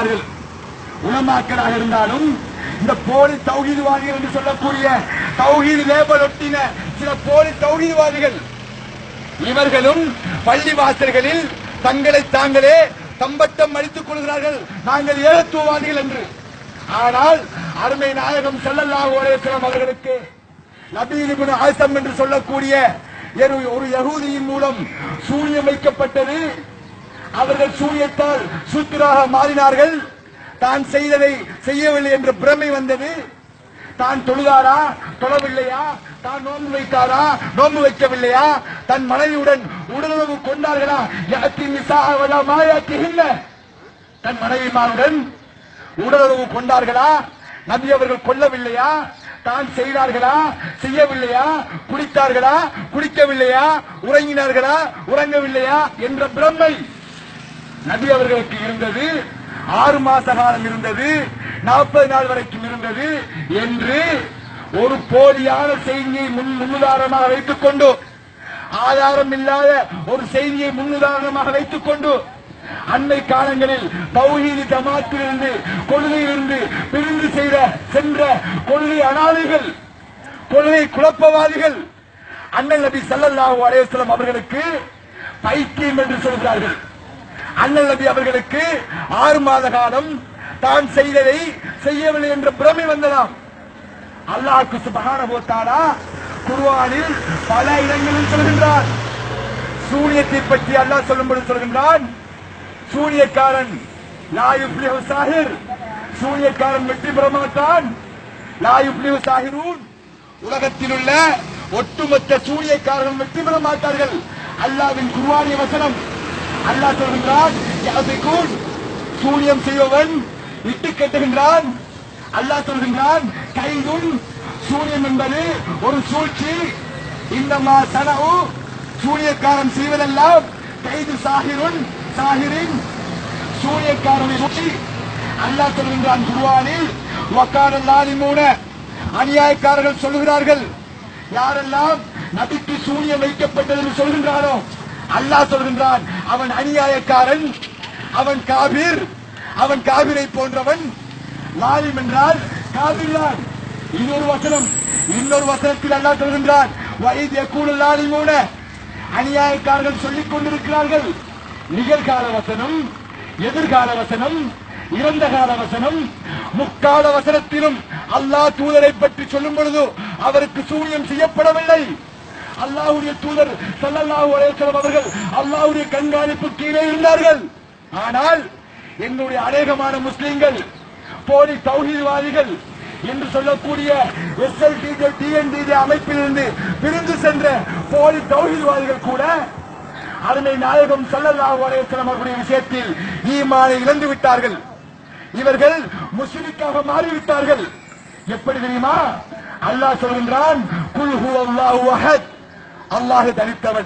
அவர்கள் உலமாக்களாக இருந்தாலும் இந்த போலி தௌஹீதுவாதிகள் என்று சொல்லக்கூடிய தௌஹீது லேபல் ஒட்டின சில போலி தௌஹீதுவாதிகள் இவர்களும் பள்ளி வாசல்களில் தங்களை தாங்களே தம்பட்டம் அடித்துக் கொள்கிறார்கள் நாங்கள் ஏகத்துவவாதிகள் என்று ஆனால் அருமை நாயகம் ஸல்லல்லாஹு அலைஹி வஸல்லம் அவர்களுக்கு நபீர் இப்னு ஆசம் என்று சொல்லக்கூடிய ஒரு- ஒரு யகூதியின் மூலம் சூனியம் வைக்கப்பட்டது அவர்கள் சூனியத்தால் சூத்திராக மாறினார்கள் தான் செய்ததை செய்யவில்லை என்ற பிரமை வந்தது தான் தொழுதாரா தொழவில்லையா தான் நோன்பு வைத்தாரா நோன்பு வைக்கவில்லையா தன் மனைவியுடன் உடலுறவு கொண்டார்களா யாத்தி நிசாவலா மாயாத்தி இல்ல தன் மனைவிமாருடன் உடலுறவு கொண்டார்களா நபி அவர்கள் கொல்லவில்லையா தான் செய்தார்களா செய்யவில்லையா குடித்தார்களா குடிக்கவில்லையா உறங்கினார்களா உறங்கவில்லையா என்ற பிரமை நபி அவர்களுக்கு இருந்தது ஆறு மாச காலம் இருந்தது நாற்பது நாள் வரைக்கும் இருந்தது என்று ஒரு போலியான செய்தியை முன் முன்னுதாரணமாக வைத்துக் கொண்டு ஆதாரம் இல்லாத ஒரு செய்தியை முன்னுதாரணமாக வைத்துக் கொண்டு அன்னை காலங்களில் தௌஹீது ஜமாத்திலிருந்து கொள்கையிலிருந்து பிரிந்து செய்த சென்ற கொள்கை அனாதைகள் கொள்கை குழப்பவாதிகள் அண்ணல் நபி ஸல்லல்லாஹு அலைஹி வஸல்லம் அவர்களுக்கு பைத்தியம் என்று சொல்கிறார்கள் அண்ணல் நபி அவர்களுக்கு ஆறு மாத காலம் தான் செய்ததை செய்யவில்லை என்ற பிரமை வந்ததாம் அல்லாஹ்க்கு சுபஹானஹு வ தஆலா குர்ஆனில் பல இடங்களில் சொல்கின்றார் சூனியத்தை பற்றி அல்லாஹ் சொல்லும்போது சொல்கின்றான் சூனியக்காரன் லா யுஃப்லிஹு சாஹிர் சூனியக்காரன் வெற்றி பெற மாட்டான் லா யுஃப்லிஹு சாஹிரூன் உலகத்தில் உள்ள ஒட்டுமொத்த சூனியக்காரர்கள் வெற்றி பெற மாட்டார்கள் அல்லாவின் குர்ஆனிய வசனம் அல்லாஹ் சொல்கின்றான் யாசிகூன் சூனியம் செய்பவன் இட்டு கட்டுகின்றான் அல்லாஹ் சொல்கின்றான் கைதும் சூனியம் என்பது ஒரு சூழ்ச்சி இன்னமா சனவு சூனியக்காரன் செய்வதெல்லாம் கைது சாகிருன் சாகிரின் சூனியக்காரனை சுற்றி அல்லாஹ் சொல்கின்றான் குருவானில் வக்கான லாலிமூன அநியாயக்காரர்கள் சொல்கிறார்கள் யாரெல்லாம் நபிக்கு சூனியம் வைக்கப்பட்டது என்று சொல்கின்றானோ அல்லாஹ் சொல்கின்றான் அவன் அநியாயக்காரன் அவன் காபீர் அவன் காபிரை போன்றவன் லாலிம் என்றால் காபிர்தான் இன்னொரு வசனம் இன்னொரு வசனத்தில் அல்லாஹ் சொல்கின்றான் வயது எக்கூடு லாலிமூன அநியாயக்காரர்கள் சொல்லிக் கொண்டிருக்கிறார்கள் நிகழ்கால வசனம் எதிர்கால வசனம் இறந்த கால வசனம் முக்கால வசனத்திலும் அல்லாஹ் தூதரை பற்றி சொல்லும் பொழுது அவருக்கு சூனியம் செய்யப்படவில்லை அல்லாஹ்வுடைய தூதர் ஸல்லல்லாஹு அலைஹி வஸல்லம் அவர்கள் அல்லாஹ்வுடைய கண்காணிப்பு கீழே இருந்தார்கள் ஆனால் எங்களுடைய அநேகமான முஸ்லிம்கள் போலி தௌஹீத்வாதிகள் என்று சொல்லக்கூடிய எஸ்எல்டிஜே டிஎன்டிஜே அமைப்பிலிருந்து பிரிந்து சென்ற போலி தௌஹீத்வாதிகள் கூட அருமை நாயகம் ஸல்லல்லாஹு அலைஹி வஸல்லம் அவர்களுடைய விஷயத்தில் ஈமானை இழந்து விட்டார்கள் இவர்கள் முஸ்லிக்காக மாறிவிட்டார்கள் எப்படி தெரியுமா அல்லாஹ் சொல்கின்றான் குல் ஹுவல்லாஹு அஹத் அல்லாஹ் தனித்தவன்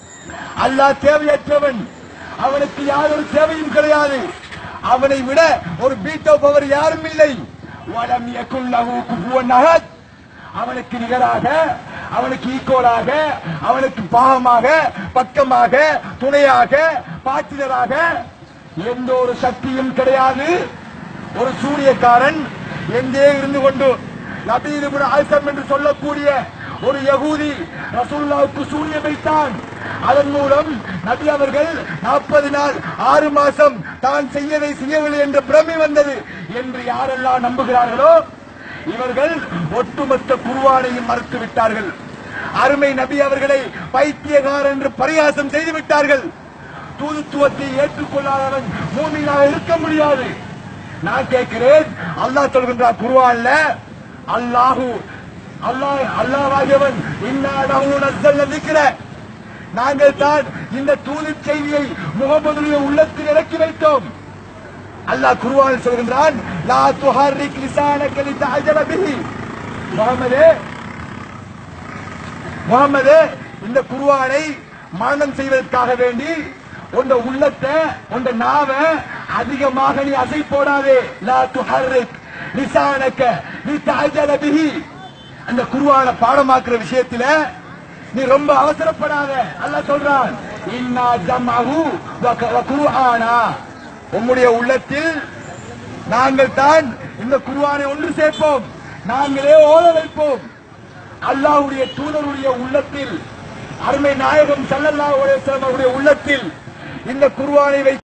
அல்லாஹ் தேவையற்றவன் அவனுக்கு யாரொரு தேவையும் கிடையாது அவனை விட ஒரு பீட்டோ பவர் யாரும் இல்லை வலம் யகுல் லஹு குஃபுவன் அஹத் அவனுக்கு நிகராக அவனுக்கு ஈக்குவலாக அவனுக்கு பாகமாக பக்கமாக துணையாக பாட்டினராக எந்த ஒரு சக்தியும் கிடையாது ஒரு சூரியக்காரன் எங்கே இருந்து கொண்டு நபீர் இப்னு ஆசம் என்று சொல்லக்கூடிய ஒரு யகூதி ரசூலுல்லாவுக்கு சூனியம் வைத்தான் அதன் மூலம் நபி அவர்கள் நாற்பது நாள் ஆறு மாசம் தான் செய்யதை செய்யவில்லை என்ற பிரமை வந்தது என்று யாரெல்லாம் நம்புகிறார்களோ இவர்கள் ஒட்டுமொத்த குருவானையும் மறுத்து விட்டார்கள் அருமை நபி அவர்களை பைத்தியகார் என்று பரிகாசம் செய்து விட்டார்கள் தூதுத்துவத்தை ஏற்றுக்கொள்ளாதவன் மூமியாக இருக்க முடியாது நான் கேட்கிறேன் அல்லாஹ் சொல்கின்றார் குருவான்ல அல்லாஹு அல்லாஹ் அல்லாஹ்வாகியவன் இன்னாடஹு நஸ்ஸல்ன திக்ர நாங்கள் தான் இந்த தூது செய்தியை முகமதுடைய உள்ளத்தில் இறக்கி வைத்தோம் அல்லாஹ் குருவானில் சொல்கின்றான் லா துஹர்ரிக் லிசானக லிதஅஜல பிஹி முகமதே முகமது இந்த குருவானை மரணம் செய்வதற்காக வேண்டி உந்த உள்ளத்தை உந்த நாவ அதிகமாக நீ அசை போடாதே லா துஹர்ரிக் லிசானக லிதஅஜல பிஹி அந்த குருவான பாடமாக்குற விஷயத்துல நீ ரொம்ப அவசரப்படாத அல்லாஹ் சொல்றான் இன்னா ஜம்அஹு வ க- வ குர்ஆனா உம்முடைய உள்ளத்தில் நாங்கள் தான் இந்த குர்ஆனை ஒன்று சேர்ப்போம் நாங்களே ஓத வைப்போம் அல்லாஹ்வுடைய தூதருடைய உள்ளத்தில் அருமை நாயகம் ஸல்லல்லாஹு அலைஹி வஸல்லம் அவருடைய உள்ளத்தில் இந்த குர்ஆனை வைத்து